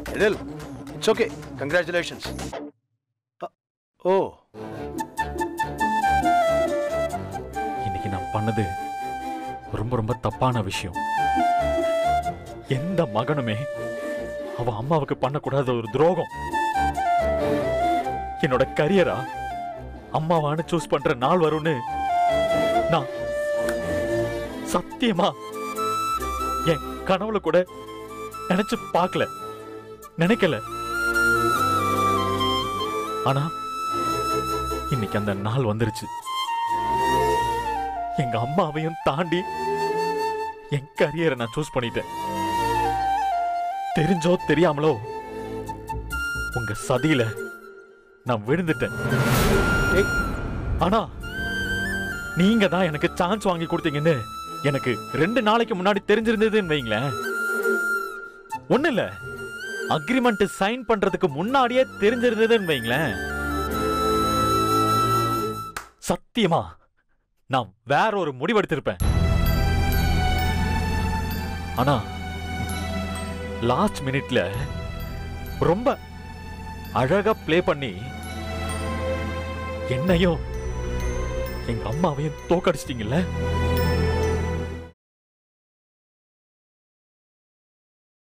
Ezhil it's okay congratulations ஓ இன்னைக்கு நான் பண்ணது ரொம்ப ரொம்ப தப்பான விஷயம் எந்த மகனுமே அவ அம்மாவுக்கு பண்ணக்கூடாத ஒரு துரோகம் என்னோட கரியரா அம்மாவான்னு சூஸ் பண்ற நாள் வரும்னு நான் சத்தியமா என் கனவுல கூட நினைச்சு பார்க்கல நினைக்கல ஆனா இன்னைக்கு அந்த நாள் வந்துருச்சு எங்க அம்மாவையும் தாண்டி என் கரியரை நான் சூஸ் பண்ணிட்டேன் தெரிஞ்சோ தெரியாமலோ உங்க சதியில நான் விழுந்துட்டேன் ஏய், ஆனா நீங்க தான் எனக்கு சான்ஸ் வாங்கி கொடுத்தீங்கன்னு எனக்கு ரெண்டு நாளைக்கு முன்னாடி தெரிஞ்சிருந்ததுன்னு வைங்களேன் ஒண்ணு இல்ல அக்ரிமெண்ட் சைன் பண்றதுக்கு முன்னாடியே தெரிஞ்சிருந்ததுன்னு வைங்களேன் சத்தியமா நான் வேற ஒரு முடிவெடுத்திருப்பேன் ஆனா லாஸ்ட் மினிட்ல ரொம்ப அழகா ப்ளே பண்ணி என்னையும் எங்க அம்மாவையும் தோக்கடிச்சிட்டீங்கல்ல